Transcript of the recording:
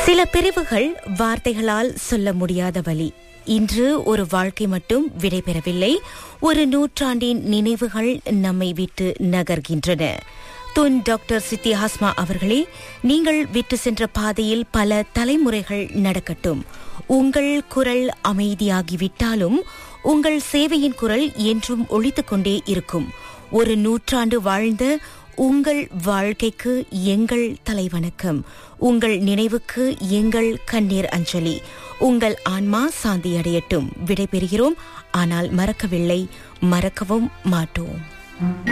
சில பிரிவுகள் வார்த்தைகளால் சொல்ல முடியாத வழி இன்று ஒரு வாழ்க்கை மட்டும் விடைபெறவில்லை ஒரு நூற்றாண்டின் நினைவுகள் நம்மை விட்டு நகர்கின்றன துன் டாக்டர் சித்தி ஹாஸ்மா அவர்களே நீங்கள் விட்டு சென்ற பாதையில் பல தலைமுறைகள் நடக்கட்டும் உங்கள் குரல் அமைதியாகிவிட்டாலும் உங்கள் சேவையின் குரல் என்றும் ஒழித்துக் கொண்டே இருக்கும் ஒரு நூற்றாண்டு வாழ்ந்த உங்கள் வாழ்க்கைக்கு எங்கள் தலைவணக்கம் உங்கள் நினைவுக்கு எங்கள் கண்ணீர் அஞ்சலி உங்கள் ஆன்மா சாந்தி அடையட்டும் விடைபெறுகிறோம் ஆனால் மறக்கவில்லை மறக்கவும் மாட்டோம்